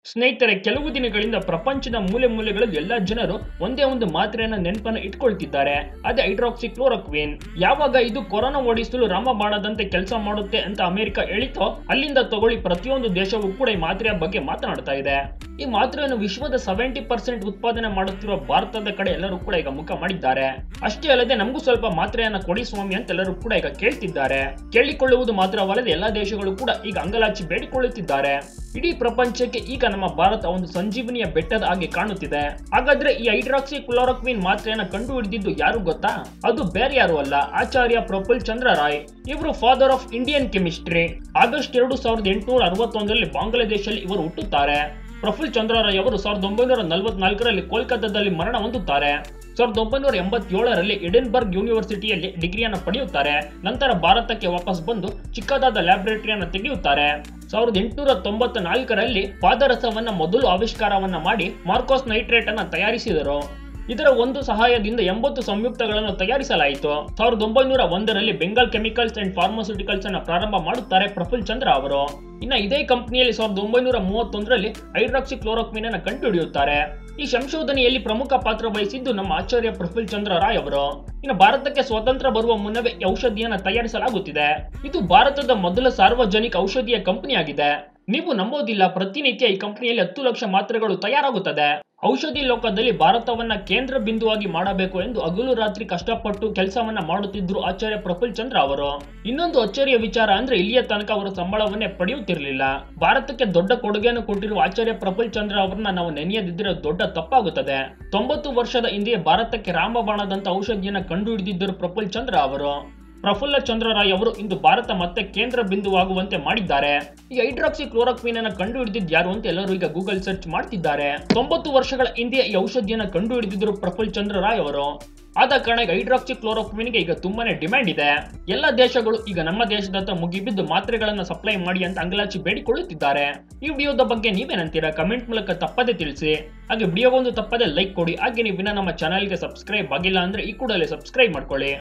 ಸ್ನೇಹಿತರೆ ಕೆಲವು ದಿನಗಳಿಂದ ಪ್ರಪಂಚದ ಮೂಲೆ ಮೂಲೆಗಳಲ್ಲಿ ಎಲ್ಲ ಜನರು ಒಂದೇ ಒಂದು ಮಾತ್ರೆಯನ್ನ ನೆನಪನ್ನ ಇಟ್ಕೊಳ್ತಿದ್ದಾರೆ ಅದೇ ಹೈಡ್ರಾಕ್ಸಿ ಕ್ಲೋರೋಕ್ವಿನ್ ಯಾವಾಗ ಇದು ಕೊರೋನಾ ಓಡಿಸಲು ರಾಮಬಾಣದಂತೆ ಕೆಲಸ ಮಾಡುತ್ತೆ ಅಂತ ಅಮೆರಿಕ ಹೇಳಿತೋ ಅಲ್ಲಿಂದ ತಗೊಳ್ಳಿ ಪ್ರತಿಯೊಂದು ದೇಶವೂ ಕೂಡ ಈ ಮಾತ್ರೆಯ ಬಗ್ಗೆ ಮಾತನಾಡ್ತಾ ಇದೆ ಈ ಮಾತ್ರೆಯನ್ನು ವಿಶ್ವದ ಸೆವೆಂಟಿ ಪರ್ಸೆಂಟ್ ಉತ್ಪಾದನೆ ಮಾಡುತ್ತಿರುವ ಭಾರತದ ಕಡೆ ಎಲ್ಲರೂ ಕೂಡ ಈಗ ಮುಖ ಮಾಡಿದ್ದಾರೆ ಅಷ್ಟೇ ಅಲ್ಲದೆ ನಮಗೂ ಸ್ವಲ್ಪ ಮಾತ್ರೆಯನ್ನ ಕೊಡಿ ಸ್ವಾಮಿ ಅಂತ ಎಲ್ಲರೂ ಕೂಡ ಈಗ ಕೇಳ್ತಿದ್ದಾರೆ ಕೇಳಿಕೊಳ್ಳುವುದು ಮಾತ್ರವಲ್ಲದೆ ಎಲ್ಲಾ ದೇಶಗಳು ಕೂಡ ಈಗ ಅಂಗಲಾಚಿ ಬೇಡಿಕೊಳ್ಳುತ್ತಿದ್ದಾರೆ ಇಡೀ ಪ್ರಪಂಚಕ್ಕೆ ಈಗ ನಮ್ಮ ಭಾರತ ಒಂದು ಸಂಜೀವನಿಯ ಬೆಟ್ಟದ ಹಾಗೆ ಕಾಣುತ್ತಿದೆ ಹಾಗಾದ್ರೆ ಈ ಹೈಡ್ರಾಕ್ಸಿ ಕ್ಲೋರೋಕ್ವಿನ್ ಮಾತ್ರೆಯನ್ನ ಕಂಡು ಹಿಡಿದಿದ್ದು ಯಾರು ಗೊತ್ತಾ ಅದು ಬೇರೆ ಯಾರು ಅಲ್ಲ ಆಚಾರ್ಯ ಪ್ರಫುಲ್ ಚಂದ್ರ ರಾಯ್ ಇವರು father of Indian chemistry August ಎರಡು ಸಾವಿರದ ಎಂಟುನೂರ ಅರವತ್ತೊಂದರಲ್ಲಿ ಬಾಂಗ್ಲಾದೇಶಲ್ಲಿ ಇವರು ಹುಟ್ಟುತ್ತಾರೆ ಪ್ರಫುಲ್ ಚಂದ್ರ ರಾಯ್ ಅವರು ಸಾವಿರದ ಒಂಬೈನೂರ ನಲವತ್ನಾಲ್ಕರಲ್ಲಿ ಕೋಲ್ಕತ್ತಾದಲ್ಲಿ ಮರಣ ಹೊಂದುತ್ತಾರೆ ಸಾವಿರದ ಒಂಬೈನೂರ ಎಂಬತ್ತೇಳರಲ್ಲಿ ಎಡಿನ್ಬರ್ಗ್ ಯೂನಿವರ್ಸಿಟಿಯಲ್ಲಿ ಡಿಗ್ರಿಯನ್ನು ಪಡೆಯುತ್ತಾರೆ ನಂತರ ಭಾರತಕ್ಕೆ ವಾಪಸ್ ಬಂದು ಚಿಕ್ಕದಾದ ಲ್ಯಾಬೊರೇಟರಿಯನ್ನು ತೆಗೆಯುತ್ತಾರೆ ಸಾವಿರದ ಎಂಟುನೂರ ತೊಂಬತ್ತ ನಾಲ್ಕರಲ್ಲಿ ಪಾದರಸವನ್ನ ಮೊದಲು ಆವಿಷ್ಕಾರವನ್ನ ಮಾಡಿ ಮಾರ್ಕೋಸ್ ನೈಟ್ರೇಟ್ ಅನ್ನ ತಯಾರಿಸಿದರು ಇದರ ಒಂದು ಸಹಾಯದಿಂದ ಎಂಬತ್ತು ಸಂಯುಕ್ತಗಳನ್ನು ತಯಾರಿಸಲಾಯಿತು ಸಾವಿರದ ಒಂಬೈನೂರ ಒಂದರಲ್ಲಿ ಬೆಂಗಾಲ್ ಕೆಮಿಕಲ್ಸ್ ಅಂಡ್ ಫಾರ್ಮಾಸ್ಯೂಟಿಕಲ್ಸ್ ಅನ್ನ ಪ್ರಾರಂಭ ಮಾಡುತ್ತಾರೆ ಪ್ರಫುಲ್ ಚಂದ್ರ ಅವರು ಇನ್ನ ಇದೇ ಕಂಪನಿಯಲ್ಲಿ ಸಾವಿರದ ಒಂಬೈನೂರ ಮೂವತ್ತೊಂದರಲ್ಲಿ ಹೈಡ್ರಾಕ್ಸಿ ಕ್ಲೋರೋಕ್ವಿನ್ ಅನ್ನು ಕಂಡುಹಿಡಿಯುತ್ತಾರೆ ಈ ಸಂಶೋಧನೆಯಲ್ಲಿ ಪ್ರಮುಖ ಪಾತ್ರ ವಹಿಸಿದ್ದು ನಮ್ಮ ಆಚಾರ್ಯ ಪ್ರಫುಲ್ ಚಂದ್ರ ರಾಯ್ ಅವರು ಇನ್ನು ಭಾರತಕ್ಕೆ ಸ್ವಾತಂತ್ರ್ಯ ಬರುವ ಮುನ್ನವೇ ಈ ಔಷಧಿಯನ್ನು ತಯಾರಿಸಲಾಗುತ್ತಿದೆ ಇದು ಭಾರತದ ಮೊದಲ ಸಾರ್ವಜನಿಕ ಔಷಧಿಯ ಕಂಪನಿಯಾಗಿದೆ ನೀವು ನಂಬೋದಿಲ್ಲ ಪ್ರತಿನಿತ್ಯ ಈ ಕಂಪನಿಯಲ್ಲಿ ಹತ್ತು ಲಕ್ಷ ಮಾತ್ರೆಗಳು ತಯಾರಾಗುತ್ತದೆ ಔಷಧಿ ಲೋಕದಲ್ಲಿ ಭಾರತವನ್ನ ಕೇಂದ್ರ ಬಿಂದುವಾಗಿ ಮಾಡಬೇಕು ಎಂದು ಹಗಲು ರಾತ್ರಿ ಕಷ್ಟಪಟ್ಟು ಕೆಲಸವನ್ನ ಮಾಡುತ್ತಿದ್ರು ಆಚಾರ್ಯ ಪ್ರಫುಲ್ ಚಂದ್ರ ಅವರು ಇನ್ನೊಂದು ಅಚ್ಚರಿಯ ವಿಚಾರ ಅಂದ್ರೆ ಇಲ್ಲಿಯ ತನಕ ಅವರ ಸಂಬಳವನ್ನೇ ಪಡೆಯುತ್ತಿರಲಿಲ್ಲ ಭಾರತಕ್ಕೆ ದೊಡ್ಡ ಕೊಡುಗೆಯನ್ನು ಕೊಟ್ಟಿರುವ ಆಚಾರ್ಯ ಪ್ರಫುಲ್ ಚಂದ್ರ ಅವರನ್ನ ನಾವು ನೆನೆಯದಿದ್ದರೆ ದೊಡ್ಡ ತಪ್ಪಾಗುತ್ತದೆ ತೊಂಬತ್ತು ವರ್ಷದ ಹಿಂದೆ ಭಾರತಕ್ಕೆ ರಾಮಬಾಣದಂತ ಔಷಧಿಯನ್ನ ಕಂಡುಹಿಡಿದಿದ್ದರು ಪ್ರಫುಲ್ ಚಂದ್ರ ಅವರು ಪ್ರಫುಲ್ಲ ಚಂದ್ರರಾಯ್ ಅವರು ಇಂದು ಭಾರತ ಮತ್ತೆ ಕೇಂದ್ರ ಬಿಂದುವಾಗುವಂತೆ ಮಾಡಿದ್ದಾರೆ ಈ ಹೈಡ್ರಾಕ್ಸಿ ಕ್ಲೋರೋಕ್ವಿನ್ ಅನ್ನ ಕಂಡು ಹಿಡಿದಿದ್ದು ಯಾರು ಅಂತ ಎಲ್ಲರೂ ಈಗ ಗೂಗಲ್ ಸರ್ಚ್ ಮಾಡ್ತಿದ್ದಾರೆ ತೊಂಬತ್ತು ವರ್ಷಗಳ ಹಿಂದೆ ಈ ಔಷಧಿಯನ್ನ ಕಂಡು ಹಿಡಿದಿದ್ರು ಪ್ರಫುಲ್ ಚಂದ್ರ ರಾಯ್ ಅವರು ಆದ ಕಾರಣ ಈಗ ಹೈಡ್ರಾಕ್ಸಿ ಕ್ಲೋರೋಕ್ವಿನ್ಗೆ ಈಗ ತುಂಬಾನೇ ಡಿಮ್ಯಾಂಡ್ ಇದೆ ಎಲ್ಲ ದೇಶಗಳು ಈಗ ನಮ್ಮ ದೇಶದತ್ತ ಮುಗಿಬಿದ್ದು ಮಾತ್ರೆಗಳನ್ನ ಸಪ್ಲೈ ಮಾಡಿ ಅಂತ ಅಂಗಲಾಚಿ ಬೇಡಿಕೊಳ್ಳುತ್ತಿದ್ದಾರೆ ಈ ವಿಡಿಯೋದ ಬಗ್ಗೆ ನೀವೇನಂತೀರಾ ಕಮೆಂಟ್ ಮೂಲಕ ತಪ್ಪದೆ ತಿಳಿಸಿ ಹಾಗೆ ವಿಡಿಯೋಗೊಂದು ತಪ್ಪದೆ ಲೈಕ್ ಕೊಡಿ ಹಾಗೆ ನೀವು ಇನ್ನ ನಮ್ಮ ಚಾನಲ್ಗೆ ಸಬ್ಸ್ಕ್ರೈಬ್ ಆಗಿಲ್ಲ ಅಂದ್ರೆ ಈ ಕೂಡಲೇ ಸಬ್ಸ್ಕ್ರೈಬ್ ಮಾಡ್ಕೊಳ್ಳಿ